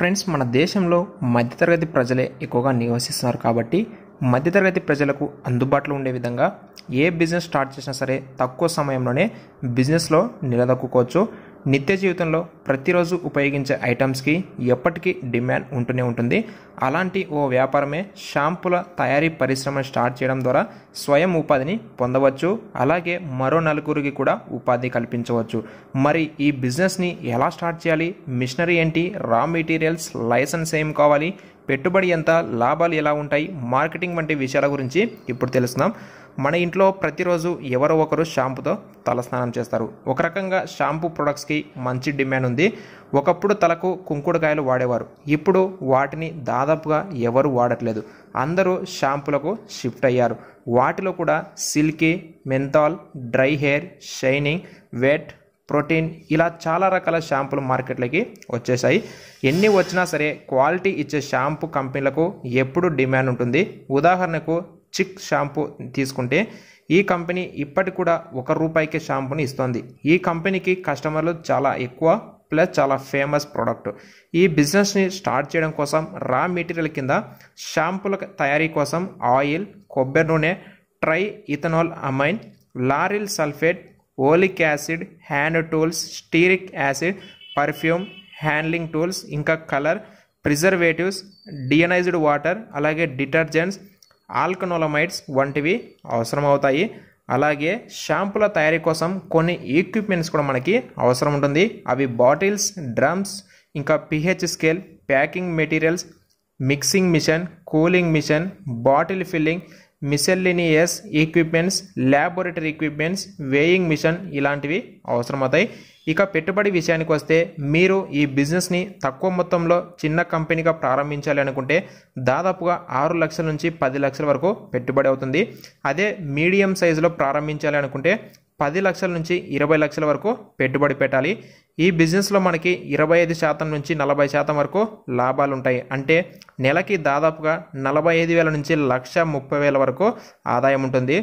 friends మన దేశంలో మధ్యతరగతి ప్రజలే ఎక్కువగా నివసిస్తున్నారు కాబట్టి మధ్యతరగతి ప్రజలకు అందుబాటులో ఉండే విధంగా ఏ బిజినెస్ స్టార్ట్ చేసినా సరే తక్కువ సమయంలోనే బిజినెస్లో నిలదొక్కుకోవచ్చు నిత్య జీవితంలో ప్రతిరోజు ఉపయోగించే ఐటమ్స్కి ఎప్పటికీ డిమాండ్ ఉంటూనే ఉంటుంది అలాంటి ఓ వ్యాపారమే షాంపుల తయారీ పరిశ్రమ స్టార్ట్ చేయడం ద్వారా స్వయం ఉపాధిని పొందవచ్చు అలాగే మరో నలుగురికి కూడా ఉపాధి కల్పించవచ్చు మరి ఈ బిజినెస్ని ఎలా స్టార్ట్ చేయాలి మిషనరీ ఏంటి రా మెటీరియల్స్ లైసెన్స్ ఏం కావాలి పెట్టుబడి ఎంత లాభాలు ఎలా ఉంటాయి మార్కెటింగ్ వంటి విషయాల గురించి ఇప్పుడు తెలుసుకుందాం మన ఇంట్లో ప్రతిరోజు ఎవరో ఒకరు షాంపుతో తలస్నానం చేస్తారు ఒక రకంగా షాంపూ ప్రొడక్ట్స్కి మంచి డిమాండ్ ఉంది ఒకప్పుడు తలకు కుంకుడుకాయలు వాడేవారు ఇప్పుడు వాటిని దాదాపుగా ఎవరు వాడట్లేదు అందరూ షాంపులకు షిఫ్ట్ అయ్యారు వాటిలో కూడా silky menthol dry hair shining wet protein ఇలా చాలా రకాల షాంపూలు మార్కెట్లోకి వచ్చేసాయి ఎన్ని వచ్చినా సరే క్వాలిటీ ఇచ్చే షాంపూ కంపెనీలకు ఎప్పుడు డిమాండ్ ఉంటుంది ఉదాహరణకు చిక్ షాంపూ తీసుకుంటే ఈ కంపెనీ ఇప్పటికి కూడా ఒక రూపాయికి షాంపూని ఇస్తుంది ఈ కంపెనీకి కస్టమర్లు చాలా ఎక్కువ ప్లస్ చాలా ఫేమస్ ప్రోడక్ట్ ఈ బిజినెస్ని స్టార్ట్ చేయడం కోసం రా మెటీరియల్ కింద షాంపూల తయారీ కోసం ఆయిల్ కొబ్బరి నూనె triethanolamine lauryl sulphate oleic acid hand tools stearic acid perfume handling tools ఇంకా కలర్ ప్రిజర్వేటివ్స్ డియనైజ్డ్ వాటర్ అలాగే డిటర్జెంట్స్ ఆల్కనోలమైడ్స్ వంటివి అవసరం అవుతాయి అలాగే షాంపుల తయారీ కోసం కొన్ని ఎక్విప్మెంట్స్ కూడా మనకి అవసరం ఉంటుంది అవి బాటిల్స్ డ్రమ్స్ ఇంకా pH scale packing materials mixing machine cooling machine bottle filling miscellaneous equipments laboratory equipments weighing machine ఇలాంటివి అవసరమవుతాయి ఇక పెట్టుబడి విషయానికి వస్తే మీరు ఈ బిజినెస్ని తక్కువ మొత్తంలో చిన్న కంపెనీగా ప్రారంభించాలి అనుకుంటే దాదాపుగా ఆరు లక్షల నుంచి పది లక్షల వరకు పెట్టుబడి అవుతుంది అదే మీడియం సైజులో ప్రారంభించాలి అనుకుంటే పది లక్షల నుంచి ఇరవై లక్షల వరకు పెట్టుబడి పెట్టాలి ఈ బిజినెస్లో మనకి ఇరవై ఐదు శాతం నుంచి నలభై శాతం వరకు లాభాలు ఉంటాయి అంటే నెలకి దాదాపుగా నలభై ఐదు వేల నుంచి లక్ష ముప్పై వేల వరకు ఆదాయం ఉంటుంది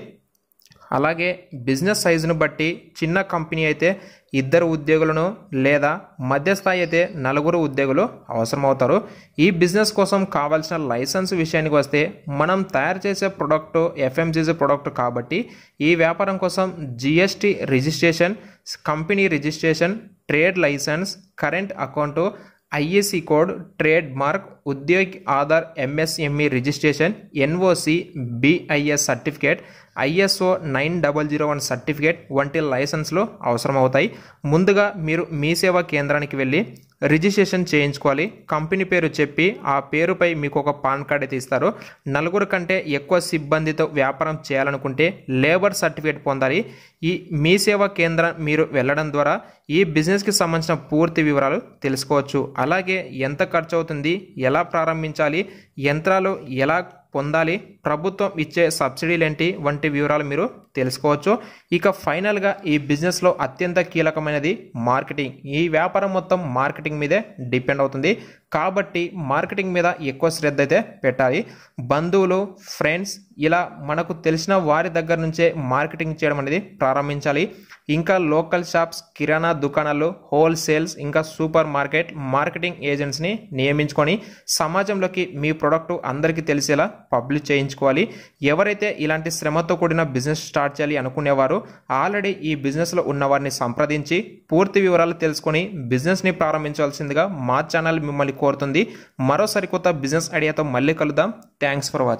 అలాగే బిజినెస్ సైజును బట్టి చిన్న కంపెనీ అయితే ఇద్దరు ఉద్యోగులను లేదా మధ్యస్థాయి అయితే నలుగురు ఉద్యోగులు అవసరమవుతారు ఈ బిజినెస్ కోసం కావాల్సిన లైసెన్స్ విషయానికి వస్తే మనం తయారు చేసే ప్రొడక్ట్ ఎఫ్ఎంజీజీ ప్రొడక్ట్ కాబట్టి ఈ వ్యాపారం కోసం GST registration company registration trade licence current account ISC code trade mark Udyog Aadhaar MSME registration NOC BIS certificate ISO nine double zero one certificate వంటి లైసెన్స్లు అవసరమవుతాయి ముందుగా మీరు మీ సేవా కేంద్రానికి వెళ్ళి రిజిస్ట్రేషన్ చేయించుకోవాలి కంపెనీ పేరు చెప్పి ఆ పేరుపై మీకు ఒక పాన్ కార్డ్ అయితే ఇస్తారు నలుగురు కంటే ఎక్కువ సిబ్బందితో వ్యాపారం చేయాలనుకుంటే లేబర్ సర్టిఫికేట్ పొందాలి ఈ మీ సేవా కేంద్రం మీరు వెళ్ళడం ద్వారా ఈ బిజినెస్కి సంబంధించిన పూర్తి వివరాలు తెలుసుకోవచ్చు అలాగే ఎంత ఖర్చు అవుతుంది ఎలా ప్రారంభించాలి యంత్రాలు ఎలా పొందాలి ప్రభుత్వం ఇచ్చే సబ్సిడీలు ఏంటి వంటి వివరాలు మీరు తెలుసుకోవచ్చు ఇక ఫైనల్గా ఈ బిజినెస్లో అత్యంత కీలకమైనది మార్కెటింగ్ ఈ వ్యాపారం మొత్తం మార్కెటింగ్ మీదే డిపెండ్ అవుతుంది కాబట్టి మార్కెటింగ్ మీద ఎక్కువ శ్రద్ధ అయితే పెట్టాలి బంధువులు ఫ్రెండ్స్ ఇలా మనకు తెలిసిన వారి దగ్గర నుంచే మార్కెటింగ్ చేయడం అనేది ప్రారంభించాలి ఇంకా లోకల్ షాప్స్ కిరాణా దుకాణాలు హోల్సేల్స్ ఇంకా సూపర్ మార్కెట్ మార్కెటింగ్ ఏజెంట్స్ని నియమించుకొని సమాజంలోకి మీ ప్రోడక్ట్ అందరికీ తెలిసేలా పబ్లిష్ చేయించుకోవాలి ఎవరైతే ఇలాంటి శ్రమతో కూడిన బిజినెస్ స్టార్ట్ చేయాలి అనుకునేవారు ఆల్రెడీ ఈ బిజినెస్లో ఉన్న వారిని సంప్రదించి పూర్తి వివరాలు తెలుసుకొని బిజినెస్ని ప్రారంభించాల్సిందిగా మా ఛానల్ మిమ్మల్ని కోరుతుంది మరో సరికొత్త బిజినెస్ ఐడియాతో మళ్ళీ కలుద్దాం థ్యాంక్స్ ఫర్ వాచింగ్